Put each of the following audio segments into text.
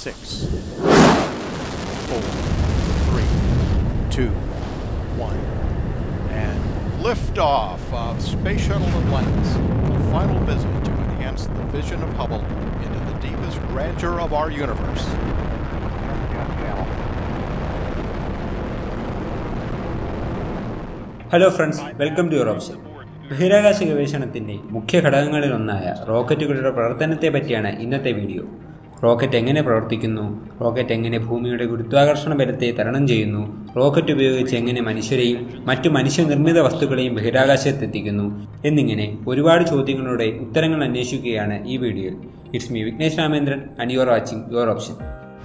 six, four, three, two, one. And liftoff of Space Shuttle Atlantis, a final visit to enhance the vision of Hubble into the deepest grandeur of our universe. Hello friends welcome to your option ബഹിരാകാശ ഗവേഷണത്തിൻ്റെ മുഖ്യ ഘടകങ്ങളിലൊന്നായ റോക്കറ്റുകളുടെ പ്രവർത്തനത്തെ പറ്റിയാണ് ഇന്നത്തെ video rocket എങ്ങനെ പ്രവർത്തിക്കുന്നു rocket എങ്ങനെ ഭൂമിയുടെ ഗുരുത്വാകർഷണ ബലത്തെ തരണം ചെയ്യുന്നു റോക്കറ്റ് ഉപയോഗിച്ച് എങ്ങനെ മനുഷ്യരെയും മറ്റു മനുഷ്യനിർമ്മിത വസ്തുക്കളെയും ബഹിരാകാശത്തെത്തിക്കുന്നു എന്നിങ്ങനെ ഒരുപാട് ചോദ്യങ്ങളുടെ ഉത്തരങ്ങൾ അന്വേഷിക്കുകയാണ് ഈ വീഡിയോയിൽ it's me Vignesh Ramendran and your watching your option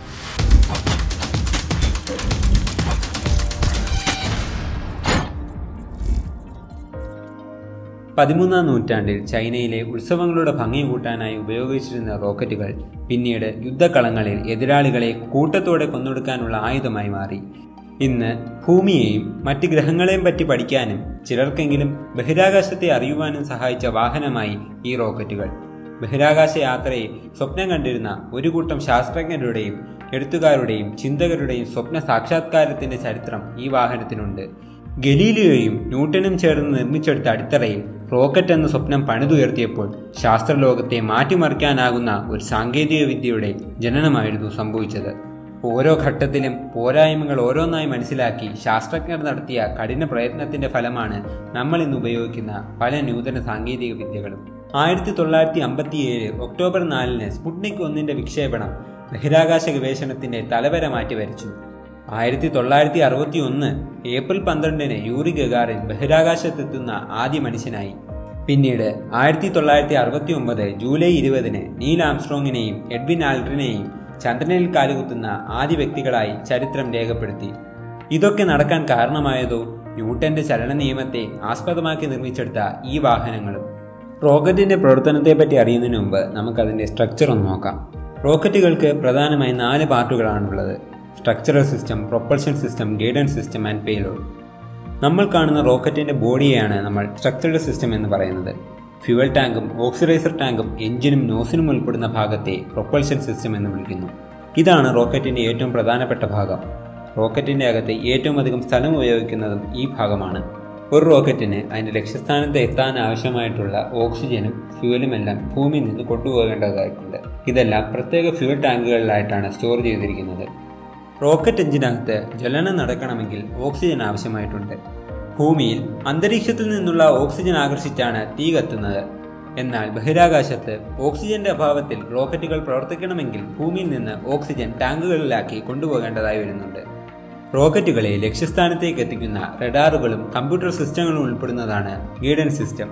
പതിമൂന്നാം നൂറ്റാണ്ടിൽ ചൈനയിലെ ഉത്സവങ്ങളുടെ ഭംഗി കൂട്ടാനായി ഉപയോഗിച്ചിരുന്ന റോക്കറ്റുകൾ പിന്നീട് യുദ്ധക്കളങ്ങളിൽ എതിരാളികളെ കൂട്ടത്തോടെ കൊന്നൊടുക്കാനുള്ള ആയുധമായി മാറി ഇന്ന് ഭൂമിയെയും മറ്റ് ഗ്രഹങ്ങളെയും പറ്റി പഠിക്കാനും ചിലർക്കെങ്കിലും ബഹിരാകാശത്തെ അറിയുവാനും സഹായിച്ച വാഹനമായി ഈ റോക്കറ്റുകൾ ബഹിരാകാശ യാത്രയെ സ്വപ്നം കണ്ടിരുന്ന ഒരു കൂട്ടം ശാസ്ത്രജ്ഞരുടെയും എഴുത്തുകാരുടെയും ചിന്തകരുടെയും സ്വപ്ന സാക്ഷാത്കാരത്തിന്റെ ചരിത്രം ഈ വാഹനത്തിനുണ്ട് ഗലീലിയോയും ന്യൂട്ടനും ചേർന്ന് നിർമ്മിച്ചെടുത്ത അടിത്തറയിൽ റോക്കറ്റ് എന്ന സ്വപ്നം പണിതുയർത്തിയപ്പോൾ ശാസ്ത്രലോകത്തെ മാറ്റിമറിക്കാനാകുന്ന ഒരു സാങ്കേതിക വിദ്യയുടെ ജനനമായിരുന്നു സംഭവിച്ചത് ഓരോ ഘട്ടത്തിലും പോരായ്മകൾ ഓരോന്നായി മനസ്സിലാക്കി ശാസ്ത്രജ്ഞർ നടത്തിയ കഠിന പ്രയത്നത്തിന്റെ ഫലമാണ് നമ്മൾ ഇന്ന് ഉപയോഗിക്കുന്ന പല നൂതന സാങ്കേതിക വിദ്യകളും ആയിരത്തി തൊള്ളായിരത്തി അമ്പത്തിയേഴ് ഒക്ടോബർ നാലിന് സ്പുട്നിക് ഒന്നിന്റെ വിക്ഷേപണം ബഹിരാകാശ ഗവേഷണത്തിന്റെ തലവര മാറ്റി വരച്ചു ആയിരത്തി തൊള്ളായിരത്തി അറുപത്തി ഒന്ന് ഏപ്രിൽ പന്ത്രണ്ടിന് യൂറി ഗഗാറിൻ ബഹിരാകാശത്തെത്തുന്ന ആദ്യ മനുഷ്യനായി പിന്നീട് ആയിരത്തി തൊള്ളായിരത്തി അറുപത്തി ഒമ്പത് ജൂലൈ ഇരുപതിന് നീൽ ആംസ്ട്രോങ്ങിനെയും എഡ്വിൻ ആൽഡ്രിനെയും ചന്ദ്രനിൽ കാലുകുത്തുന്ന ആദ്യ വ്യക്തികളായി ചരിത്രം രേഖപ്പെടുത്തി ഇതൊക്കെ നടക്കാൻ കാരണമായതോ ന്യൂട്ടന്റെ ചലന നിയമത്തെ ആസ്പദമാക്കി നിർമ്മിച്ചെടുത്ത ഈ വാഹനങ്ങളും റോക്കറ്റിന്റെ പ്രവർത്തനത്തെപ്പറ്റി അറിയുന്നതിന് മുമ്പ് നമുക്കതിന്റെ സ്ട്രക്ചർ ഒന്ന് നോക്കാം റോക്കറ്റുകൾക്ക് പ്രധാനമായി നാല് പാർട്ടുകളാണുള്ളത് structural system propulsion system guidance system and payload നമ്മൾ കാണുന്ന റോക്കറ്റിന്റെ ബോഡിയെയാണ് നമ്മൾ സ്ട്രക്ചറൽ സിസ്റ്റം എന്ന് പറയുന്നത് ഫ്യുവൽ ടാങ്കും ഓക്സിഡൈസർ ടാങ്കും എഞ്ചിനും നോസിനും ഉൾപ്പെടുന്ന ഭാഗത്തെ പ്രൊപ്പൽഷൻ സിസ്റ്റം എന്ന് വിളിക്കുന്നു ഇതാണ് റോക്കറ്റിന്റെ ഏറ്റവും പ്രധാനപ്പെട്ട ഭാഗം റോക്കറ്റിന്റെ അകത്ത് ഏറ്റവും അധികം സ്ഥലം ഉപയോഗിക്കുന്നതും ഈ ഭാഗമാണ് ഒരു റോക്കറ്റിന് അതിന്റെ ലക്ഷ്യസ്ഥാനത്ത് എത്താൻ ആവശ്യമായിട്ടുള്ള ഓക്സിജനും ഫ്യൂവലും എല്ലാം ഭൂമിയിൽ നിന്ന് കൊണ്ടുപോകേണ്ടതായിട്ടുണ്ട് ഇതെല്ലാം പ്രത്യേക ഫ്യൂവൽ ടാങ്കുകളിലായിട്ടാണ് സ്റ്റോർ ചെയ്തിരിക്കുന്നത് റോക്കറ്റ് എഞ്ചിനകത്ത് ജ്വലനം നടക്കണമെങ്കിൽ ഓക്സിജൻ ആവശ്യമായിട്ടുണ്ട് ഭൂമിയിൽ അന്തരീക്ഷത്തിൽ നിന്നുള്ള ഓക്സിജൻ ആകർഷിച്ചാണ് തീ കത്തുന്നത് എന്നാൽ ബഹിരാകാശത്ത് ഓക്സിജന്റെ അഭാവത്തിൽ റോക്കറ്റുകൾ പ്രവർത്തിക്കണമെങ്കിൽ ഭൂമിയിൽ നിന്ന് ഓക്സിജൻ ടാങ്കുകളിലാക്കി കൊണ്ടുപോകേണ്ടതായി വരുന്നുണ്ട് റോക്കറ്റുകളെ ലക്ഷ്യസ്ഥാനത്തേക്ക് എത്തിക്കുന്ന റഡാറുകളും കമ്പ്യൂട്ടർ സിസ്റ്റങ്ങളും ഉൾപ്പെടുന്നതാണ് ഗൈഡൻസ് സിസ്റ്റം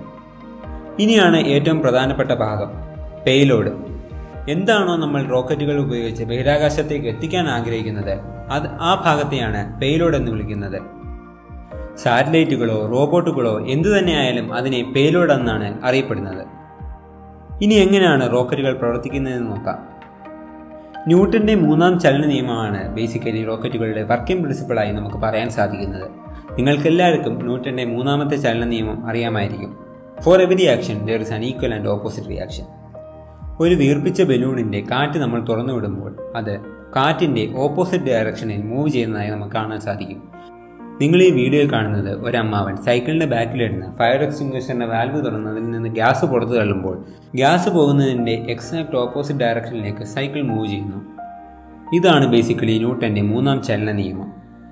ഇനിയാണ് ഏറ്റവും പ്രധാനപ്പെട്ട ഭാഗം പേലോഡ് എന്താണോ നമ്മൾ റോക്കറ്റുകൾ ഉപയോഗിച്ച് ബഹിരാകാശത്തേക്ക് എത്തിക്കാൻ ആഗ്രഹിക്കുന്നത് അത് ആ ഭാഗത്തെയാണ് പേലോഡ് എന്ന് വിളിക്കുന്നത് സാറ്റലൈറ്റുകളോ റോബോട്ടുകളോ എന്തു തന്നെയായാലും അതിനെ പേലോഡ് എന്നാണ് അറിയപ്പെടുന്നത് ഇനി എങ്ങനെയാണ് റോക്കറ്റുകൾ പ്രവർത്തിക്കുന്നതെന്ന് നോക്കാം ന്യൂട്ടന്റെ മൂന്നാം ചലന നിയമമാണ് ബേസിക്കലി റോക്കറ്റുകളുടെ വർക്കിംഗ് പ്രിൻസിപ്പിളായി നമുക്ക് പറയാൻ സാധിക്കുന്നത് നിങ്ങൾക്കെല്ലാവർക്കും ന്യൂട്ടന്റെ മൂന്നാമത്തെ ചലന നിയമം അറിയാമായിരിക്കും for every action there is an equal and opposite reaction ഒരു വീർപ്പിച്ച ബലൂണിന്റെ കാറ്റ് നമ്മൾ തുറന്നു വിടുമ്പോൾ അത് കാറ്റിന്റെ ഓപ്പോസിറ്റ് ഡയറക്ഷനിൽ മൂവ് ചെയ്യുന്നതായി നമുക്ക് കാണാൻ സാധിക്കും നിങ്ങൾ ഈ വീഡിയോയിൽ കാണുന്നത് ഒരമ്മാവൻ സൈക്കിളിന്റെ ബാക്കിലിരുന്ന് ഫയർ എക്സ്റ്റിംഗ്വിഷറിന്റെ വാൽവ് തുറന്നതിൽ നിന്ന് ഗ്യാസ് പുറത്തു തള്ളുമ്പോൾ ഗ്യാസ് പോകുന്നതിന്റെ എക്സാക്ട് ഓപ്പോസിറ്റ് ഡയറക്ഷനിലേക്ക് സൈക്കിൾ മൂവ് ചെയ്യുന്നു ഇതാണ് ബേസിക്കലി ന്യൂട്ടന്റെ മൂന്നാം ചലന നിയമം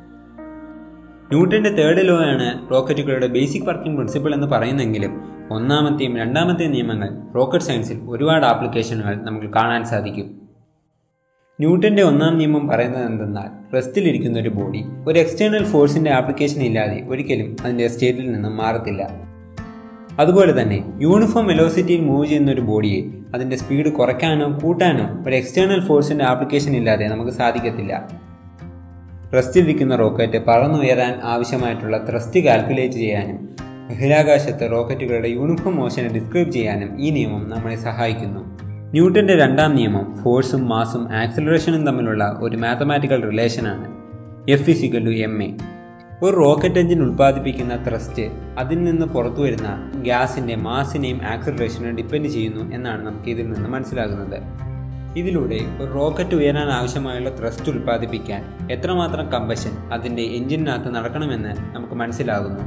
ന്യൂട്ടന്റെ തേർഡ് ലോ ആണ് റോക്കറ്റുകളുടെ ബേസിക് വർക്കിംഗ് പ്രിൻസിപ്പിൾ എന്ന് പറയുന്നെങ്കിലും ഒന്നാമത്തെയും രണ്ടാമത്തെയും നിയമങ്ങൾ റോക്കറ്റ് സയൻസിൽ ഒരുപാട് ആപ്ലിക്കേഷനുകൾ നമുക്ക് കാണാൻ സാധിക്കും ന്യൂട്ടന്റെ ഒന്നാം നിയമം പറയുന്നത് എന്തെന്നാൽ റെസ്റ്റിലിരിക്കുന്ന ഒരു ബോഡി ഒരു എക്സ്റ്റേണൽ ഫോഴ്സിന്റെ ആപ്ലിക്കേഷൻ ഇല്ലാതെ ഒരിക്കലും അതിന്റെ സ്റ്റേറ്റിൽ നിന്നും മാറത്തില്ല അതുപോലെ തന്നെ യൂണിഫോം വെലോസിറ്റിയിൽ മൂവ് ചെയ്യുന്ന ഒരു ബോഡിയെ അതിന്റെ സ്പീഡ് കുറയ്ക്കാനോ കൂട്ടാനോ ഒരു എക്സ്റ്റേണൽ ഫോഴ്സിന്റെ ആപ്ലിക്കേഷൻ ഇല്ലാതെ നമുക്ക് സാധിക്കത്തില്ല റെസ്റ്റിലിരിക്കുന്ന റോക്കറ്റ് പറന്നുയരാൻ ആവശ്യമായിട്ടുള്ള ത്രസ്റ്റ് കാൽക്കുലേറ്റ് ചെയ്യാനും ബഹിരാകാശത്ത് റോക്കറ്റുകളുടെ യൂണിഫോം മോഷനെ ഡിസ്ക്രൈബ് ചെയ്യാനും ഈ നിയമം നമ്മളെ സഹായിക്കുന്നു ന്യൂട്ടന്റെ രണ്ടാം നിയമം ഫോഴ്സും മാസും ആക്സിലറേഷനും തമ്മിലുള്ള ഒരു മാത്തമാറ്റിക്കൽ റിലേഷനാണ് F is equal to M A ഒരു റോക്കറ്റ് എഞ്ചിൻ ഉൽപ്പാദിപ്പിക്കുന്ന ത്രസ്റ്റ് അതിൽ നിന്ന് പുറത്തു വരുന്ന ഗ്യാസിന്റെ മാസിനെയും ആക്സിലറേഷനെയും ഡിപ്പെൻഡ് ചെയ്യുന്നു എന്നാണ് നമുക്ക് ഇതിൽ നിന്ന് മനസ്സിലാകുന്നത് ഇതിലൂടെ ഒരു റോക്കറ്റ് ഉയരാൻ ആവശ്യമായുള്ള ത്രസ്റ്റ് ഉൽപ്പാദിപ്പിക്കാൻ എത്രമാത്രം കമ്പഷൻ അതിൻ്റെ എഞ്ചിനകത്ത് നടക്കണമെന്ന് നമുക്ക് മനസ്സിലാകുന്നു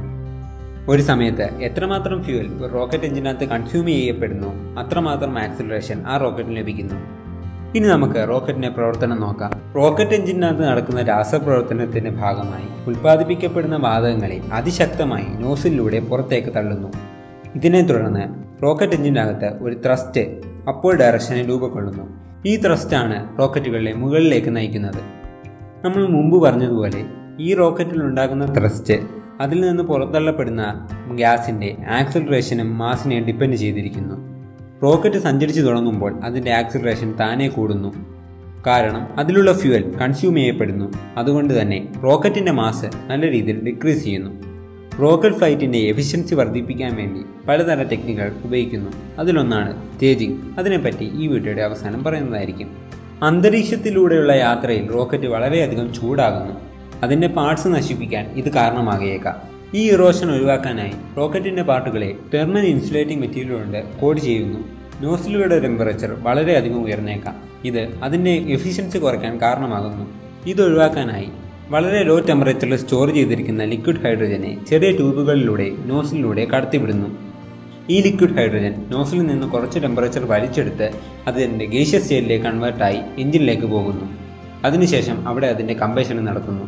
ഒരു സമയത്ത് എത്രമാത്രം ഫ്യൂവൽ ഒരു റോക്കറ്റ് എഞ്ചിനകത്ത് കൺസ്യൂം ചെയ്യപ്പെടുന്നു അത്രമാത്രം ആക്സിലറേഷൻ ആ റോക്കറ്റിന് ലഭിക്കുന്നു ഇനി നമുക്ക് റോക്കറ്റിന്റെ പ്രവർത്തനം നോക്കാം റോക്കറ്റ് എഞ്ചിനകത്ത് നടക്കുന്ന രാസപ്രവർത്തനത്തിന്റെ ഭാഗമായി ഉൽപ്പാദിപ്പിക്കപ്പെടുന്ന വാതകങ്ങളെ അതിശക്തമായി നോസിലൂടെ പുറത്തേക്ക് തള്ളുന്നു ഇതിനെ തുടർന്ന് റോക്കറ്റ് എഞ്ചിനകത്ത് ഒരു ത്രസ്റ്റ് അപ്പോൾ ഡയറക്ഷനിൽ രൂപക്കൊള്ളുന്നു ഈ ത്രസ്റ്റാണ് റോക്കറ്റുകളെ മുകളിലേക്ക് നയിക്കുന്നത് നമ്മൾ മുമ്പ് പറഞ്ഞതുപോലെ ഈ റോക്കറ്റിൽ ഉണ്ടാകുന്ന ത്രസ്റ്റ് അതിൽ നിന്ന് പുറത്തള്ളപ്പെടുന്ന ഗ്യാസിൻ്റെ ആക്സിലറേഷനും മാസിനെയും ഡിപ്പെൻഡ് ചെയ്തിരിക്കുന്നു റോക്കറ്റ് സഞ്ചരിച്ചു തുടങ്ങുമ്പോൾ അതിൻ്റെ ആക്സിലറേഷൻ താനെ കൂടുന്നു കാരണം അതിലുള്ള ഫ്യൂവൽ കൺസ്യൂം ചെയ്യപ്പെടുന്നു അതുകൊണ്ട് തന്നെ റോക്കറ്റിൻ്റെ മാസ് നല്ല രീതിയിൽ ഡിക്രീസ് ചെയ്യുന്നു റോക്കറ്റ് ഫ്ലൈറ്റിൻ്റെ എഫിഷ്യൻസി വർദ്ധിപ്പിക്കാൻ വേണ്ടി പലതരം ടെക്നിക്കുകൾ ഉപയോഗിക്കുന്നു അതിലൊന്നാണ് സ്റ്റേജിംഗ് അതിനെപ്പറ്റി ഈ വീഡിയോയുടെ അവസാനം പറയുന്നതായിരിക്കും അന്തരീക്ഷത്തിലൂടെയുള്ള യാത്രയിൽ റോക്കറ്റ് വളരെയധികം ചൂടാകുന്നു അതിൻ്റെ പാർട്സ് നശിപ്പിക്കാൻ ഇത് കാരണമാകിയേക്കാം ഈ ഇറോഷൻ ഒഴിവാക്കാനായി റോക്കറ്റിൻ്റെ പാർട്ടുകളെ ടെർമൽ ഇൻസുലേറ്റിംഗ് മെറ്റീരിയൽ കൊണ്ട് കോഡ് ചെയ്യുന്നു നോസിലുകളുടെ ടെമ്പറേച്ചർ വളരെയധികം ഉയർന്നേക്കാം ഇത് അതിൻ്റെ എഫിഷ്യൻസി കുറയ്ക്കാൻ കാരണമാകുന്നു ഇത് ഒഴിവാക്കാനായി വളരെ ലോ ടെമ്പറേച്ചറിൽ സ്റ്റോർ ചെയ്തിരിക്കുന്ന ലിക്വിഡ് ഹൈഡ്രജനെ ചെറിയ ട്യൂബുകളിലൂടെ നോസിലൂടെ കടത്തിവിടുന്നു ഈ ലിക്വിഡ് ഹൈഡ്രജൻ നോസിലിൽ നിന്ന് കുറച്ച് ടെമ്പറേച്ചർ വലിച്ചെടുത്ത് അതിൻ്റെ ഗേഷ്യസ് സ്റ്റേറ്റിലേക്ക് കൺവേർട്ടായി എഞ്ചിനിലേക്ക് പോകുന്നു അതിനുശേഷം അവിടെ അതിൻ്റെ കമ്പേഷൻ നടക്കുന്നു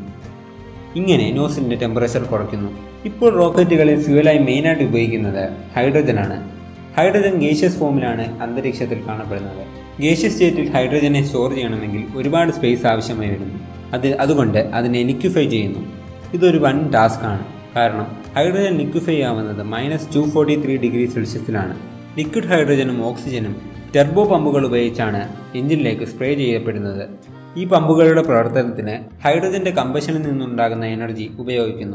ഇങ്ങനെ നോസിലിൻ്റെ ടെമ്പറേച്ചർ കുറയ്ക്കുന്നു ഇപ്പോൾ റോക്കറ്റുകളിൽ ഫ്യൂവലായി മെയിനായിട്ട് ഉപയോഗിക്കുന്നത് ഹൈഡ്രജനാണ് ഹൈഡ്രജൻ ഗേഷ്യസ് ഫോമിലാണ് അന്തരീക്ഷത്തിൽ കാണപ്പെടുന്നത് ഗേഷ്യസ് സ്റ്റേറ്റിൽ ഹൈഡ്രജനെ സ്റ്റോർ ചെയ്യണമെങ്കിൽ ഒരുപാട് സ്പേസ് ആവശ്യമായി വരുന്നു അത് അതുകൊണ്ട് അതിനെ ലിക്വിഫൈ ചെയ്യുന്നു ഇതൊരു വൻ ടാസ്ക് ആണ് കാരണം ഹൈഡ്രജൻ ലിക്വിഫൈ ആവുന്നത് minus two forty three degree സെൽഷ്യസിലാണ് ലിക്വിഡ് ഹൈഡ്രജനും ഓക്സിജനും ടെർബോ പമ്പുകൾ ഉപയോഗിച്ചാണ് എഞ്ചിനിലേക്ക് സ്പ്രേ ചെയ്യപ്പെടുന്നത് ഈ പമ്പുകളുടെ പ്രവർത്തനത്തിന് ഹൈഡ്രജന്റെ കമ്പഷനിൽ നിന്നുണ്ടാകുന്ന എനർജി ഉപയോഗിക്കുന്നു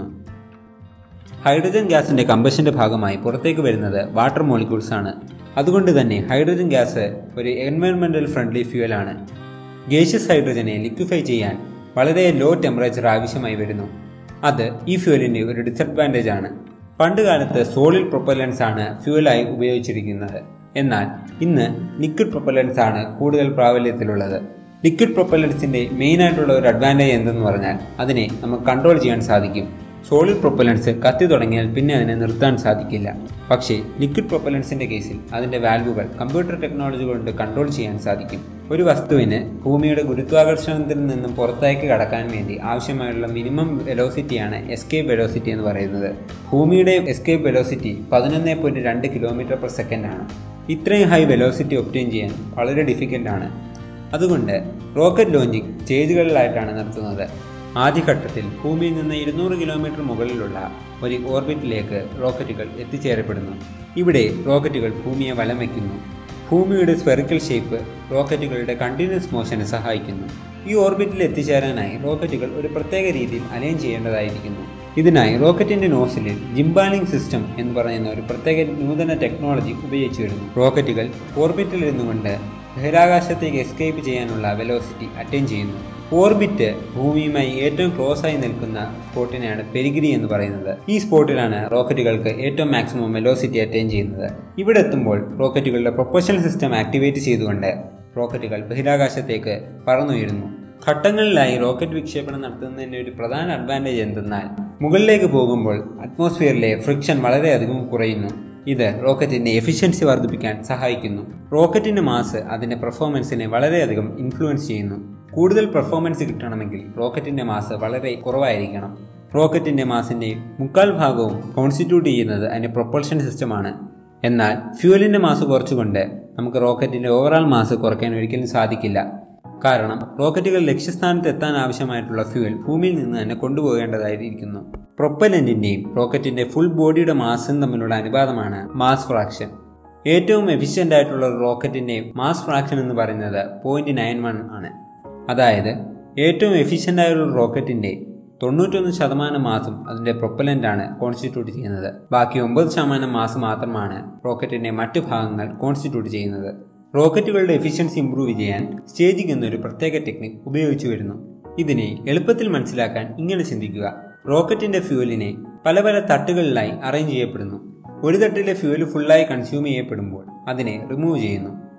ഹൈഡ്രജൻ ഗ്യാസിന്റെ കമ്പഷന്റെ ഭാഗമായി പുറത്തേക്ക് വരുന്നത് വാട്ടർ മോളിക്യൂൾസ് ആണ് അതുകൊണ്ട് തന്നെ ഹൈഡ്രജൻ ഗ്യാസ് ഒരു എൻവയൺമെന്റൽ ഫ്രണ്ട്ലി ഫ്യൂവലാണ് ഗേഷ്യസ് ഹൈഡ്രജനെ ലിക്വിഫൈ ചെയ്യാൻ വളരെ ലോ ടെമ്പറേച്ചർ ആവശ്യമായി വരുന്നു അത് ഈ ഫ്യൂവലിന്റെ ഒരു ഡിസഡ്വാൻറ്റേജ് ആണ് പണ്ട് കാലത്ത് സോളിഡ് പ്രൊപ്പല്ലൻസ് ആണ് ഫ്യൂവലായി ഉപയോഗിച്ചിരിക്കുന്നത് എന്നാൽ ഇന്ന് ലിക്വിഡ് പ്രൊപ്പല്ലൻസ് ആണ് കൂടുതൽ പ്രാബല്യത്തിലുള്ളത് ലിക്വിഡ് പ്രൊപ്പല്ലൻസിന്റെ മെയിൻ ആയിട്ടുള്ള ഒരു അഡ്വാൻറ്റേജ് എന്തെന്ന് പറഞ്ഞാൽ അതിനെ നമുക്ക് കൺട്രോൾ ചെയ്യാൻ സാധിക്കും സോളിഡ് പ്രൊപ്പലൻസ് കത്തി തുടങ്ങിയാൽ പിന്നെ അതിനെ നിർത്താൻ സാധിക്കില്ല പക്ഷേ ലിക്വിഡ് പ്രൊപ്പലൻസിന്റെ കേസിൽ അതിന്റെ വാൽവുകൾ കമ്പ്യൂട്ടർ ടെക്നോളജി കൊണ്ട് കൺട്രോൾ ചെയ്യാൻ സാധിക്കും ഒരു വസ്തുവിന് ഭൂമിയുടെ ഗുരുത്വാകർഷണത്തിൽ നിന്നും പുറത്തേക്ക് കടക്കാൻ വേണ്ടി ആവശ്യമായുള്ള മിനിമം വെലോസിറ്റിയാണ് എസ്കേപ്പ് വെലോസിറ്റി എന്ന് പറയുന്നത് ഭൂമിയുടെ എസ്കേപ്പ് വെലോസിറ്റി പതിനൊന്ന് പോയിന്റ് രണ്ട് കിലോമീറ്റർ പെർ സെക്കൻഡ് ആണ് ഇത്രയും ഹൈ വെലോസിറ്റി ഒപ്റ്റെയിൻ ചെയ്യാൻ വളരെ ഡിഫിക്കൽട്ടാണ് അതുകൊണ്ട് റോക്കറ്റ് ലോഞ്ചിങ് സ്റ്റേജുകളിലായിട്ടാണ് നടത്തുന്നത് ആദ്യഘട്ടത്തിൽ ഭൂമിയിൽ നിന്ന് ഇരുന്നൂറ് കിലോമീറ്റർ മുകളിലുള്ള ഒരു ഓർബിറ്റിലേക്ക് റോക്കറ്റുകൾ എത്തിച്ചേരപ്പെടുന്നു ഇവിടെ റോക്കറ്റുകൾ ഭൂമിയെ വലം വയ്ക്കുന്നു ഭൂമിയുടെ സ്പെറിക്കൽ ഷേപ്പ് റോക്കറ്റുകളുടെ കണ്ടിന്യൂസ് മോഷന് സഹായിക്കുന്നു ഈ ഓർബിറ്റിൽ എത്തിച്ചേരാനായി റോക്കറ്റുകൾ ഒരു പ്രത്യേക രീതിയിൽ അലൈൻ ചെയ്യേണ്ടതായിരിക്കുന്നു ഇതിനായി റോക്കറ്റിന്റെ നോസിലിൽ ജിംബാലിംഗ് സിസ്റ്റം എന്ന് പറയുന്ന ഒരു പ്രത്യേക നൂതന ടെക്നോളജി ഉപയോഗിച്ചു വരുന്നു റോക്കറ്റുകൾ ഓർബിറ്റിൽ ഇരുന്നുകൊണ്ട് ബഹിരാകാശത്തേക്ക് എസ്കേപ്പ് ചെയ്യാനുള്ള വെലോസിറ്റി അറ്റൈൻ ചെയ്യുന്നു ഓർബിറ്റ് ഭൂമിയുമായി ഏറ്റവും ക്ലോസ് ആയി നിൽക്കുന്ന സ്പോട്ടിനെയാണ് പെരിഗിരി എന്ന് പറയുന്നത് ഈ സ്പോട്ടിലാണ് റോക്കറ്റുകൾക്ക് ഏറ്റവും മാക്സിമം വെലോസിറ്റി അറ്റൈൻ ചെയ്യുന്നത് ഇവിടെ എത്തുമ്പോൾ റോക്കറ്റുകളുടെ പ്രൊപ്പഷൻ സിസ്റ്റം ആക്ടിവേറ്റ് ചെയ്തുകൊണ്ട് റോക്കറ്റുകൾ ബഹിരാകാശത്തേക്ക് പറന്നുയരുന്നു ഘട്ടങ്ങളിലായി റോക്കറ്റ് വിക്ഷേപണം നടത്തുന്നതിൻ്റെ ഒരു പ്രധാന അഡ്വാൻറ്റേജ് എന്തെന്നാൽ മുകളിലേക്ക് പോകുമ്പോൾ അറ്റ്മോസ്ഫിയറിലെ ഫ്രിക്ഷൻ വളരെയധികം കുറയുന്നു ഇത് റോക്കറ്റിന്റെ എഫിഷ്യൻസി വർദ്ധിപ്പിക്കാൻ സഹായിക്കുന്നു റോക്കറ്റിന്റെ മാസ് അതിന്റെ പെർഫോമൻസിനെ വളരെയധികം ഇൻഫ്ലുവൻസ് ചെയ്യുന്നു കൂടുതൽ പെർഫോമൻസ് കിട്ടണമെങ്കിൽ റോക്കറ്റിന്റെ മാസ് വളരെ കുറവായിരിക്കണം റോക്കറ്റിന്റെ മാസിന്റെ മുക്കാൽ ഭാഗവും കോൺസ്റ്റിറ്റ്യൂട്ട് ചെയ്യുന്നത് അതിന്റെ പ്രൊപ്പൾഷൻ സിസ്റ്റമാണ് എന്നാൽ ഫ്യൂവലിന്റെ മാസ് കുറച്ചുകൊണ്ട് നമുക്ക് റോക്കറ്റിന്റെ ഓവറാൾ മാസ് കുറയ്ക്കാൻ ഒരിക്കലും സാധിക്കില്ല കാരണം റോക്കറ്റുകൾ ലക്ഷ്യസ്ഥാനത്ത് എത്താൻ ആവശ്യമായിട്ടുള്ള ഫ്യൂവൽ ഭൂമിയിൽ നിന്ന് തന്നെ കൊണ്ടുപോകേണ്ടതായിരിക്കുന്നു പ്രൊപ്പലന്റിന്റെയും റോക്കറ്റിന്റെ ഫുൾ ബോഡിയുടെ മാസും തമ്മിലുള്ള അനുപാതമാണ് മാസ് ഫ്രാക്ഷൻ ഏറ്റവും എഫിഷ്യൻ്റ് ആയിട്ടുള്ള ഒരു റോക്കറ്റിന്റെ മാസ് ഫ്രാക്ഷൻ എന്ന് പറയുന്നത് പോയിന്റ് നയൻ വൺ ആണ് അതായത് ഏറ്റവും എഫിഷ്യൻ്റ് ആയ ഒരു റോക്കറ്റിന്റെ തൊണ്ണൂറ്റൊന്ന് ശതമാനം മാസം അതിന്റെ പ്രൊപ്പലന്റ് ആണ് കോൺസ്റ്റിറ്റ്യൂട്ട് ചെയ്യുന്നത് ബാക്കി ഒമ്പത് ശതമാനം മാസം മാത്രമാണ് റോക്കറ്റിന്റെ മറ്റു ഭാഗങ്ങൾ കോൺസ്റ്റിറ്റ്യൂട്ട് ചെയ്യുന്നത് റോക്കറ്റുകളുടെ എഫിഷ്യൻസി ഇംപ്രൂവ് ചെയ്യാൻ സ്റ്റേജിംഗ് എന്നൊരു പ്രത്യേക ടെക്നിക് ഉപയോഗിച്ചു വരുന്നു ഇതിനെ എളുപ്പത്തിൽ മനസ്സിലാക്കാൻ ഇങ്ങനെ ചിന്തിക്കുക റോക്കറ്റിന്റെ ഫ്യൂവലിനെ പല പല തട്ടുകളിലായി അറേഞ്ച് ചെയ്യപ്പെടുന്നു ഒരു തട്ടിലെ ഫ്യൂവൽ ഫുള്ളായി കൺസ്യൂം ചെയ്യപ്പെടുമ്പോൾ അതിനെ റിമൂവ് ചെയ്യുന്നു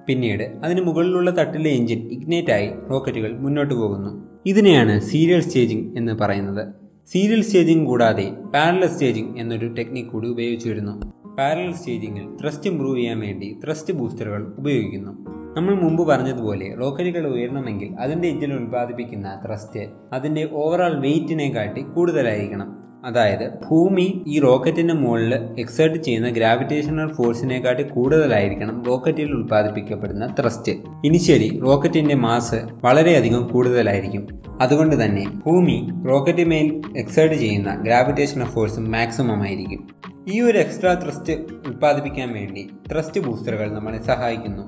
പിന്നീട് അതിന് മുകളിലുള്ള തട്ടിലെ എഞ്ചിൻ ഇഗ്നേറ്റ് ആയി റോക്കറ്റുകൾ മുന്നോട്ട് പോകുന്നു ഇതിനെയാണ് സീരിയൽ സ്റ്റേജിംഗ് എന്ന് പറയുന്നത് സീരിയൽ സ്റ്റേജിംഗ് കൂടാതെ പാരലൽ സ്റ്റേജിംഗ് എന്നൊരു ടെക്നിക് കൂടി ഉപയോഗിച്ചു വരുന്നു പാരലൽ സ്റ്റേജിങ്ങിൽ ത്രസ്റ്റ് ഇംപ്രൂവ് ചെയ്യാൻ വേണ്ടി ത്രസ്റ്റ് ബൂസ്റ്ററുകൾ ഉപയോഗിക്കുന്നു നമ്മൾ മുമ്പ് പറഞ്ഞതുപോലെ റോക്കറ്റുകൾ ഉയരണമെങ്കിൽ അതിൻ്റെ എഞ്ചിൻ ഉൽപ്പാദിപ്പിക്കുന്ന ത്രസ്റ്റ് അതിൻ്റെ ഓവറോൾ വെയിറ്റിനെ കാട്ടി കൂടുതലായിരിക്കണം അതായത് ഭൂമി ഈ റോക്കറ്റിന്റെ മുകളിൽ എക്സേർട്ട് ചെയ്യുന്ന ഗ്രാവിറ്റേഷണൽ ഫോഴ്സിനെക്കാട്ടി കൂടുതലായിരിക്കണം റോക്കറ്റിൽ ഉൽപ്പാദിപ്പിക്കപ്പെടുന്ന ത്രസ്റ്റ് ഇനിഷ്യലി റോക്കറ്റിന്റെ മാസ് വളരെയധികം കൂടുതലായിരിക്കും അതുകൊണ്ട് തന്നെ ഭൂമി റോക്കറ്റിന്മേൽ എക്സേർട്ട് ചെയ്യുന്ന ഗ്രാവിറ്റേഷണൽ ഫോഴ്സ് മാക്സിമം ആയിരിക്കും ഈ ഒരു എക്സ്ട്രാ ത്രസ്റ്റ് ഉൽപ്പാദിപ്പിക്കാൻ വേണ്ടി ത്രസ്റ്റ് ബൂസ്റ്ററുകൾ നമ്മളെ സഹായിക്കുന്നു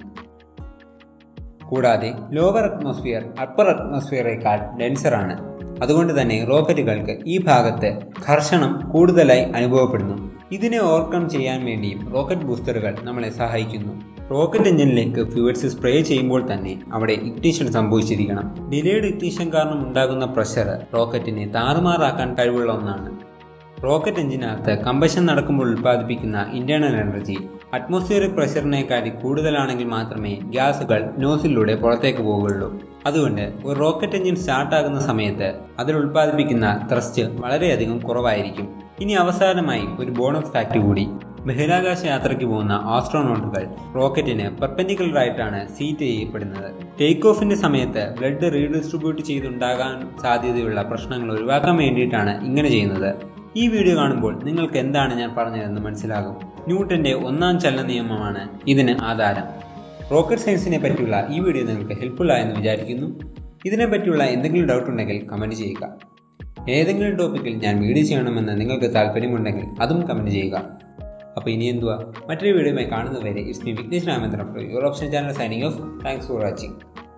കൂടാതെ ലോവർ അറ്റ്മോസ്ഫിയർ അപ്പർ അറ്റ്മോസ്ഫിയറേക്കാൾ ഡെൻസറാണ് അതുകൊണ്ട് തന്നെ റോക്കറ്റുകൾക്ക് ഈ ഭാഗത്ത് ഘർഷണം കൂടുതലായി അനുഭവപ്പെടുന്നു ഇതിനെ ഓവർകം ചെയ്യാൻ വേണ്ടിയും റോക്കറ്റ് ബൂസ്റ്ററുകൾ നമ്മളെ സഹായിക്കുന്നു റോക്കറ്റ് എഞ്ചിനിലേക്ക് ഫ്യൂവൽസ് സ്പ്രേ ചെയ്യുമ്പോൾ തന്നെ അവിടെ ഇഗ്നിഷൻ സംഭവിച്ചിരിക്കണം ഡിലേഡ് ഇഗ്നിഷൻ കാരണം ഉണ്ടാകുന്ന പ്രഷർ റോക്കറ്റിനെ താറുമാറാക്കാൻ കഴിവുള്ള ഒന്നാണ് റോക്കറ്റ് എഞ്ചിനകത്ത് കമ്പഷൻ നടക്കുമ്പോൾ ഉൽപ്പാദിപ്പിക്കുന്ന ഇന്റേണൽ എനർജി അറ്റ്മോസ്ഫിയറിക് പ്രഷറിനേക്കാട്ടി കൂടുതലാണെങ്കിൽ മാത്രമേ ഗ്യാസുകൾ നോസിലൂടെ പുറത്തേക്ക് പോവുകയുള്ളൂ അതുകൊണ്ട് ഒരു റോക്കറ്റ് എഞ്ചിൻ സ്റ്റാർട്ടാകുന്ന സമയത്ത് അതിൽ ഉൽപ്പാദിപ്പിക്കുന്ന ത്രസ്റ്റ് വളരെയധികം കുറവായിരിക്കും ഇനി അവസാനമായി ഒരു ബോണസ് ഫാക്ട് കൂടി ബഹിരാകാശ യാത്രയ്ക്ക് പോകുന്ന ആസ്ട്രോനോട്ടുകൾ റോക്കറ്റിന് പെർപെൻഡിക്കുലർ ആയിട്ടാണ് സീറ്റ് ചെയ്യപ്പെടുന്നത് ടേക്ക് ഓഫിന്റെ സമയത്ത് ബ്ലഡ് റീഡിസ്ട്രിബ്യൂട്ട് ചെയ്തുണ്ടാകാൻ സാധ്യതയുള്ള പ്രശ്നങ്ങൾ ഒഴിവാക്കാൻ വേണ്ടിയിട്ടാണ് ഇങ്ങനെ ചെയ്യുന്നത് ഈ വീഡിയോ കാണുമ്പോൾ നിങ്ങൾക്ക് എന്താണ് ഞാൻ പറഞ്ഞതെന്ന് മനസ്സിലാകും ന്യൂട്ടന്റെ ഒന്നാം ചലന നിയമമാണ് ഇതിന് ആധാരം റോക്കറ്റ് സയൻസിനെ പറ്റിയുള്ള ഈ വീഡിയോ നിങ്ങൾക്ക് ഹെൽപ്ഫുൾ ആയെന്ന് വിചാരിക്കുന്നു ഇതിനെ പറ്റിയുള്ള എന്തെങ്കിലും ഡൗട്ട് ഉണ്ടെങ്കിൽ കമൻറ്റ് ചെയ്യുക ഏതെങ്കിലും ടോപ്പിക്കിൽ ഞാൻ വീഡിയോ ചെയ്യണമെന്ന് നിങ്ങൾക്ക് താല്പര്യമുണ്ടെങ്കിൽ അതും കമൻറ്റ് ചെയ്യുക അപ്പോൾ ഇനി എന്തുവാ മറ്റൊരു വീഡിയോയുമായി കാണുന്നവരെ it's me Vignesh Ramendran your option channel signing off thanks for watching